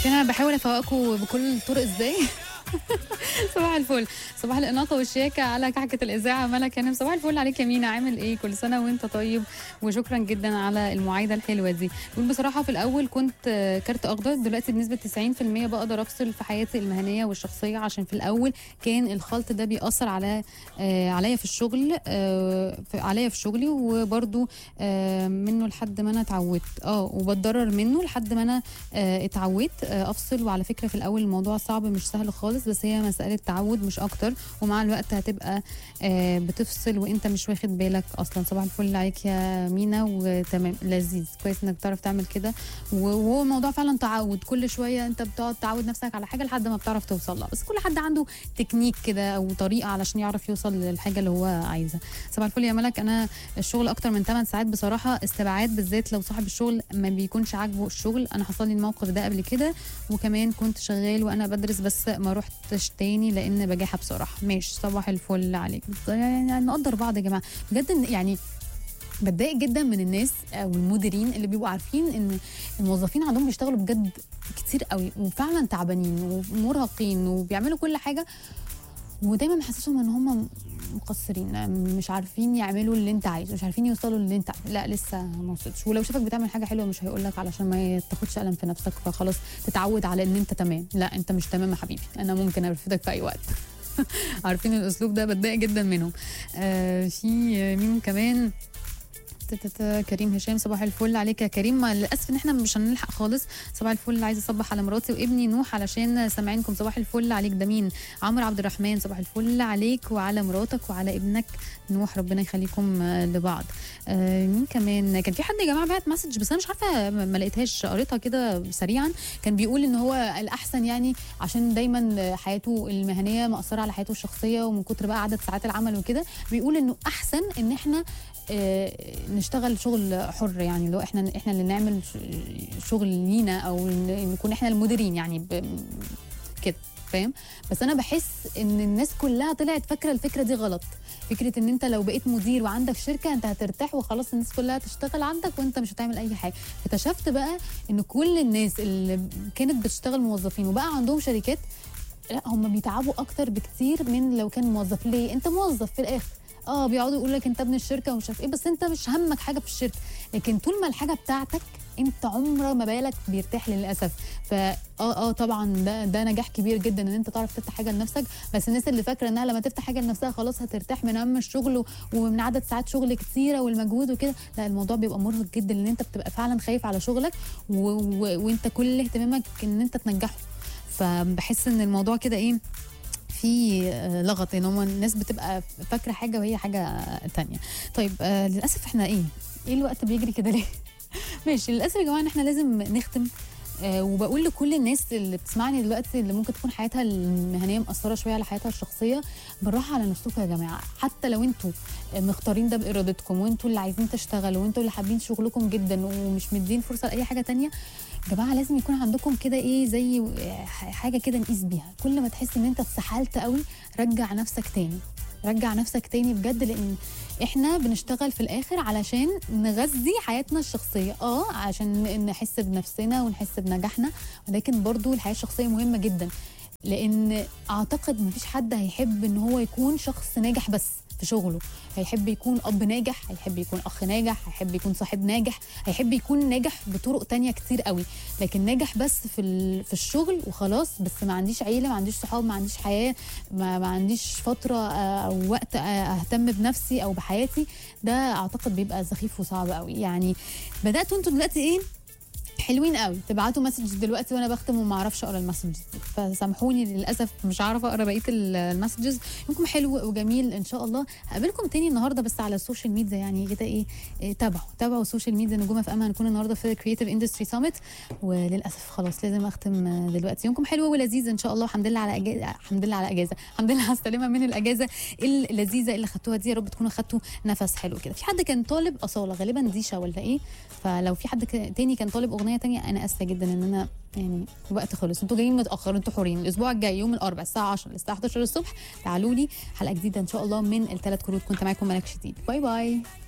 عارفين انا بحاول افوقكم بكل الطرق ازاي صباح الفل صباح الاناقه والشياكه على كحكه الاذاعه ملك هانم صباح الفل عليك يا مينا عامل ايه كل سنه وانت طيب وشكرا جدا على المعايده الحلوه دي بقول بصراحه في الاول كنت آه، كارت اخضر دلوقتي بنسبه 90% بقدر افصل في حياتي المهنيه والشخصيه عشان في الاول كان الخلط ده بيأثر على آه، عليا في الشغل آه، في- عليا في شغلي وبرده منه لحد ما انا اتعودت اه وبتضرر منه لحد ما انا آه، اتعودت آه، افصل وعلى فكره في الاول الموضوع صعب مش سهل خالص بس هي مساله تعود مش اكتر ومع الوقت هتبقى آه، بتفصل وانت مش واخد بالك اصلا صباح الفل عليك يا مينا وتمام لذيذ كويس انك تعرف تعمل كده وهو الموضوع فعلا تعود كل شويه انت بتقعد تعود نفسك على حاجه لحد ما بتعرف توصل لها بس كل حد عنده تكنيك كده او طريقه علشان يعرف يوصل للحاجه اللي هو عايزها صباح الفل يا ملك انا الشغل اكتر من 8 ساعات بصراحه استبعاد بالذات لو صاحب الشغل ما بيكونش عاجبه الشغل انا حصل لي الموقف ده قبل كده وكمان كنت شغال وانا بدرس بس ما روحتش تاني لان بجاحه بصراحه ماشي صباح الفل عليك بس يعني نقدر بعض يا جماعه بجد إن- يعني بتضايق جدا من الناس او المديرين اللي بيبقوا عارفين ان الموظفين عندهم بيشتغلوا بجد كتير قوي وفعلا تعبانين ومرهقين وبيعملوا كل حاجه ودايما محسسهم ان هم مقصرين مش عارفين يعملوا اللي انت عايزه مش عارفين يوصلوا اللي انت عايزه لا لسه ما وصلتش ولو شافك بتعمل حاجه حلوه مش هيقول لك علشان ما تاخدش قلم في نفسك فخلاص تتعود على ان انت تمام لا انت مش تمام يا حبيبي انا ممكن ارفدك في اي وقت عارفين الاسلوب ده بتضايق جدا منهم آه في مين كمان تتتا كريم هشام صباح الفل عليك يا كريم ما للاسف ان احنا مش هنلحق خالص صباح الفل عايزه اصبح على مراتي وابني نوح علشان سامعينكم صباح الفل عليك ده مين عمرو عبد الرحمن صباح الفل عليك وعلى مراتك وعلى ابنك نوح ربنا يخليكم آه، لبعض آه مين كمان كان في حد يا جماعه بعت مسج بس انا مش عارفه ما ما لقيتهاش قريتها كده سريعا كان بيقول ان هو الاحسن يعني عشان دايما حياته المهنيه مأثره على حياته الشخصيه ومن كتر بقى عدد ساعات العمل وكده بيقول انه احسن ان احنا آه، نشتغل شغل حر يعني لو احنا احنا اللي نعمل ش- شغل لينا او ن- نكون احنا المديرين يعني ب- كده فاهم بس انا بحس ان الناس كلها طلعت فاكره الفكره دي غلط فكره ان انت لو بقيت مدير وعندك شركه انت هترتاح وخلاص الناس كلها تشتغل عندك وانت مش هتعمل اي حاجه اكتشفت بقى ان كل الناس اللي كانت بتشتغل موظفين وبقى عندهم شركات لا هم بيتعبوا اكتر بكتير من لو كان موظف ليه انت موظف في الاخر اه بيقعدوا يقول لك انت ابن الشركه ومش عارف ايه بس انت مش همك حاجه في الشركه لكن طول ما الحاجه بتاعتك انت عمر ما بالك بيرتاح للاسف فا اه اه طبعا ده ده نجاح كبير جدا ان انت تعرف تفتح حاجه لنفسك بس الناس اللي فاكره انها لما تفتح حاجه لنفسها خلاص هترتاح من هم الشغل و- ومن عدد ساعات شغل كتيره والمجهود وكده لا الموضوع بيبقى مرهق جدا ان انت بتبقى فعلا خايف على شغلك و... و... وانت كل اهتمامك ان انت تنجحه فبحس ان الموضوع كده ايه في آه، لغط ان هم الناس بتبقى فاكره حاجه وهي حاجه تانية طيب آه للاسف احنا ايه ايه الوقت بيجري كده ليه ماشي للاسف يا جماعه ان احنا لازم نختم آه وبقول لكل الناس اللي بتسمعني دلوقتي اللي ممكن تكون حياتها المهنيه مأثره شويه على حياتها الشخصيه بالراحه على نفسكم يا جماعه حتى لو انتوا مختارين ده بارادتكم وانتوا اللي عايزين تشتغلوا وانتوا اللي حابين شغلكم جدا ومش مدين فرصه لاي حاجه تانية يا جماعه لازم يكون عندكم كده ايه زي حاجه كده نقيس بيها كل ما تحس ان انت اتسحلت قوي رجع نفسك تاني رجع نفسك تاني بجد لان احنا بنشتغل في الاخر علشان نغذي حياتنا الشخصيه اه عشان نحس بنفسنا ونحس بنجاحنا ولكن برضو الحياه الشخصيه مهمه جدا لان اعتقد مفيش حد هيحب ان هو يكون شخص ناجح بس في شغله هيحب يكون اب ناجح هيحب يكون اخ ناجح هيحب يكون صاحب ناجح هيحب يكون ناجح بطرق تانية كتير قوي لكن ناجح بس في ال- في الشغل وخلاص بس ما عنديش عيله ما عنديش صحاب ما عنديش حياه ما, ما عنديش فتره آه، او وقت آه، اهتم بنفسي او بحياتي ده اعتقد بيبقى سخيف وصعب قوي يعني بداتوا انتوا دلوقتي ايه حلوين قوي تبعتوا مسج دلوقتي وانا بختم وما اعرفش اقرا المسجز دي فسامحوني للاسف مش عارفه اقرا بقيه ال- المسجز يومكم حلو وجميل ان شاء الله هقابلكم تاني النهارده بس على السوشيال ميديا يعني كده ايه, إيه تابعوا تابعوا السوشيال ميديا نجوم اف ام هنكون النهارده في كريتيف اندستري سامت وللاسف خلاص لازم اختم آه، دلوقتي يومكم حلو ولذيذ ان شاء الله الحمد لله على اجازه الحمد لله على اجازه الحمد لله على السلامه من الاجازه اللذيذه اللي خدتوها دي يا رب تكونوا خدتوا نفس حلو كده في حد كان طالب اصاله غالبا ديشا ولا ايه فلو في حد ك- تاني كان طالب اغنيه تانية انا اسفه جدا ان انا يعني الوقت خلص انتوا جايين متاخر انتوا حرين الاسبوع الجاي يوم الاربعاء الساعه 10 للساعه 11 الصبح تعالوا لي حلقه جديده ان شاء الله من الثلاث كروت كنت معاكم ملك شديد باي باي